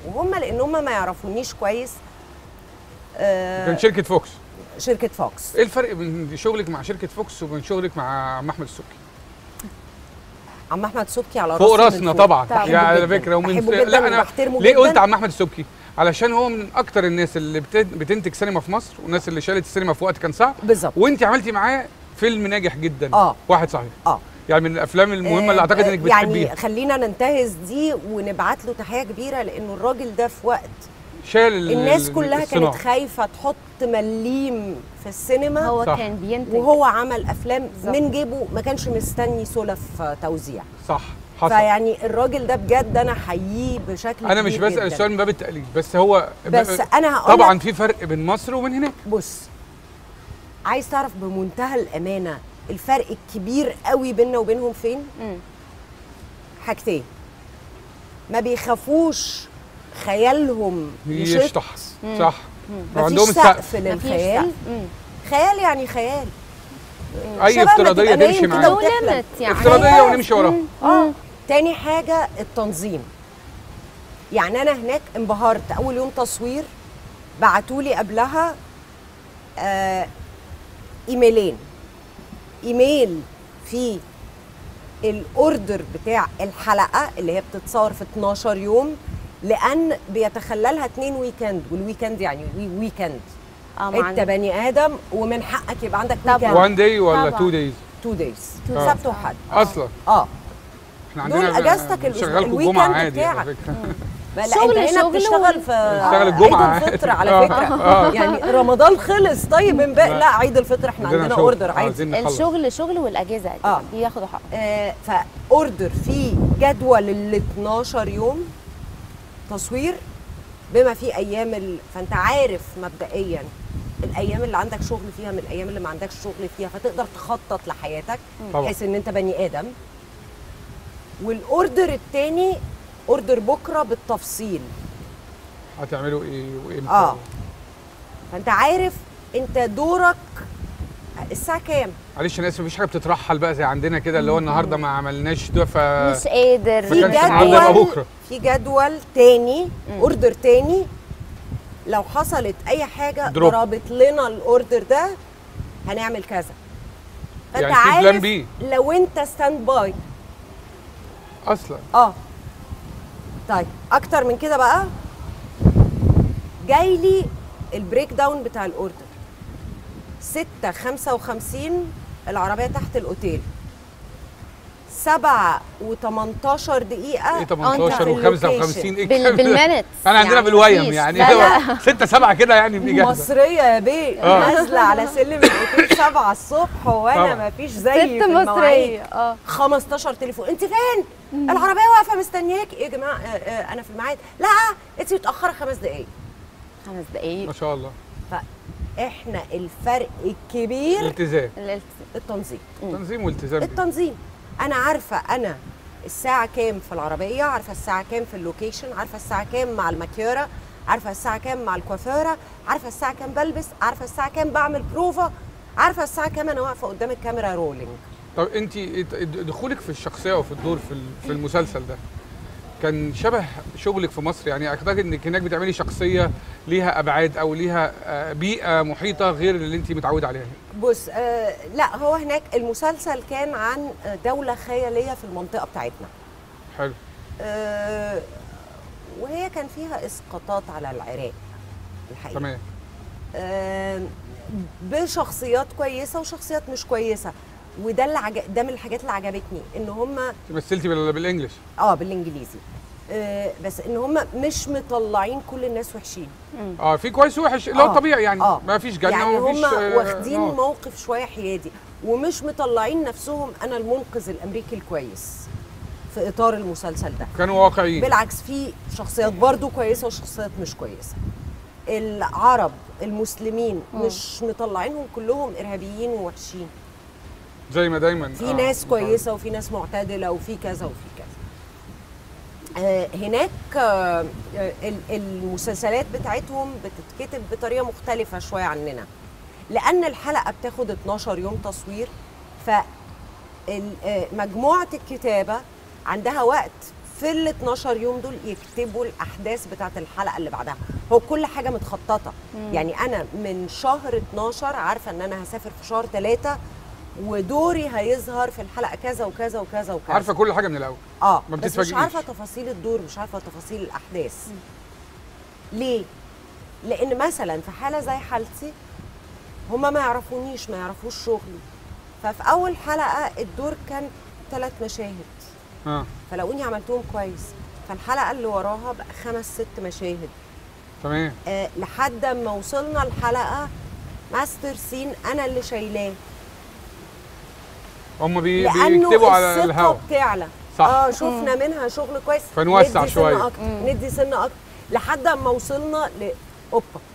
وهم لان هم ما يعرفونيش كويس آه كان شركه فوكس شركه فوكس ايه الفرق بين شغلك مع شركه فوكس وبين شغلك مع عم احمد السبكي عم احمد سبكي على فوق راسي من راسنا فوق. طبعا بحبه يعني على جداً. فكره ومن بحبه جدا لا انا وبحترمه ليه جداً. قلت عم احمد السبكي علشان هو من اكتر الناس اللي بت- بتنتج سينما في مصر والناس اللي شالت السينما في وقت كان صعب بالظبط وانت عملتي معاه فيلم ناجح جدا آه. واحد صحيح اه يعني من الافلام المهمه اللي آه، اعتقد انك بتحبيها يعني خلينا ننتهز دي ونبعت له تحيه كبيره لانه الراجل ده في وقت شال ال- الناس ال- كلها الصناعة. كانت خايفه تحط مليم في السينما هو صح. كان بينتج وهو عمل افلام بالظبط. من جيبه ما كانش مستني سلف توزيع صح حصل فيعني الراجل ده بجد انا احييه بشكل انا مش كبير بسال جداً. السؤال من باب التقليد بس هو بس انا هقول طبعا لك في فرق بين مصر وبين هناك بص عايز تعرف بمنتهى الامانه الفرق الكبير قوي بيننا وبينهم فين مم. حاجتين ما بيخافوش خيالهم يشط يشطح صح مفيش وعندهم سقف السقف مفيش للخيال سقف. مم. خيال يعني خيال اي شبه ما افتراضيه تبقى نايم تمشي كده معاها له وتحلم. ليميت يعني افتراضيه ونمشي وراها اه تاني حاجه التنظيم يعني انا هناك انبهرت اول يوم تصوير بعتوا لي قبلها آه ايميلين ايميل فيه الاوردر بتاع الحلقه اللي هي بتتصور في 12 يوم لان بيتخللها اتنين ويكند والويكند يعني وي ويكند اه مع انت بني ادم ومن حقك يبقى عندك طبعاً. ويكند وان داي ولا طبعاً. تو دايز 2 دايز آه. سبت وحد اصلا اه احنا دول عندنا أجازتك الأسبوع- شغالكم الويكند الجمعه عادي على بتاعك. فكره لا شغل انت هنا شغل بتشتغل و- في بتشتغل الجمعة عيد الفطر عادي. على آه. فكره آه. يعني رمضان خلص طيب امبارح لا عيد الفطر احنا عندنا عندنا شغل. اوردر آه، عادي عايزين نخلص. الشغل شغل والاجازه آه. بياخدوا حقهم آه فاوردر فيه جدول ال 12 يوم تصوير بما فيه ايام ال... فانت عارف مبدئيا الايام اللي عندك شغل فيها من الايام اللي ما عندكش شغل فيها فتقدر تخطط لحياتك طبعا. بحيث ان انت بني ادم والاوردر التاني اوردر بكره بالتفصيل هتعملوا ايه وامتى اه فانت عارف انت دورك الساعه كام معلش انا اسف مفيش حاجه بتترحل بقى زي عندنا كده اللي هو النهارده ما عملناش ده ف مش قادر في كانش النهارده يبقى جدول بكرة. في جدول تاني اوردر تاني لو حصلت اي حاجه دروب. ضربت لنا الاوردر ده هنعمل كذا فانت يعني في عارف بلان بي. لو انت ستاند باي اصلا اه طيب اكتر من كده بقى جاي لي البريك داون بتاع الاوردر 6 55 العربيه تحت الاوتيل 7 و18 دقيقه ايه أنت 18 في و55 اللوكيشن. ايه بال- الكلام ده؟ بالمينتس انا عندنا يعني بالويم مفيش. يعني لا لا 6 7 كده يعني بإجازة مصريه يا بيه آه. نازله على سلم الاوتيل 7 الصبح وانا طبعا. ما فيش زي ست في المواعيد مصريه اه 15 تليفون انت فين العربيه واقفه مستنياك ايه يا جماعه آه، آه، انا في الميعاد لا انت متاخره خمس دقائق خمس دقايق ما شاء الله فاحنا الفرق الكبير التزام الالت- التنظيم تنظيم والتزام التنظيم انا عارفه انا الساعه كام في العربيه عارفه الساعه كام في اللوكيشن عارفه الساعه كام مع الماكيوره عارفه الساعه كام مع الكوافيره عارفه الساعه كام بلبس عارفه الساعه كام بعمل بروفا عارفه الساعه كام انا واقفه قدام الكاميرا رولينج طب انت دخولك في الشخصيه وفي الدور في ال- في المسلسل ده كان شبه شغلك في مصر يعني اعتقد انك هناك بتعملي شخصيه ليها ابعاد او ليها آه، بيئه محيطه غير اللي انت متعوده عليها بص آه لا هو هناك المسلسل كان عن دولة خيالية في المنطقة بتاعتنا حلو آه وهي كان فيها اسقاطات على العراق الحقيقة تمام آه بشخصيات كويسة وشخصيات مش كويسة وده اللي عج... ده من الحاجات اللي عجبتني ان هم مثلتي بال- بالانجلش اه بالانجليزي آه بس ان هم مش مطلعين كل الناس وحشين اه في كويس ووحش اللي هو آه، طبيعي يعني آه. ما فيش جنه يعني وما فيش هم واخدين آه. موقف شويه حيادي ومش مطلعين نفسهم انا المنقذ الامريكي الكويس في اطار المسلسل ده كانوا واقعيين بالعكس في شخصيات برضو كويسه وشخصيات مش كويسه العرب المسلمين مش مطلعينهم كلهم ارهابيين ووحشين زي ما دايما في ناس كويسه وفي ناس معتدله وفي كذا وفي كذا آه، هناك آه، ال- المسلسلات بتاعتهم بتتكتب بطريقه مختلفه شويه عننا لان الحلقه بتاخد 12 يوم تصوير ف ال- آه، مجموعه الكتابه عندها وقت في ال 12 يوم دول يكتبوا الاحداث بتاعت الحلقه اللي بعدها هو كل حاجه متخططه يعني انا من شهر 12 عارفه ان انا هسافر في شهر 3 ودوري هيظهر في الحلقه كذا وكذا وكذا وكذا عارفه كل حاجه من الاول اه ما بس مش بتتفاجئيش. عارفه تفاصيل الدور مش عارفه تفاصيل الاحداث ليه لان مثلا في حاله زي حالتي هما ما يعرفونيش ما يعرفوش شغلي ففي اول حلقه الدور كان ثلاث مشاهد اه فلقوني عملتهم كويس فالحلقه اللي وراها بقى خمس ست مشاهد تمام أه لحد ما وصلنا الحلقه ماستر سين انا اللي شايلاه هم بي لانه بيكتبوا على الثقة الهوا بتعلى صح. اه شفنا منها شغل كويس فنوسع ندي شوية. سنة أكتر. ندي سنه اكتر لحد ما وصلنا لاوبا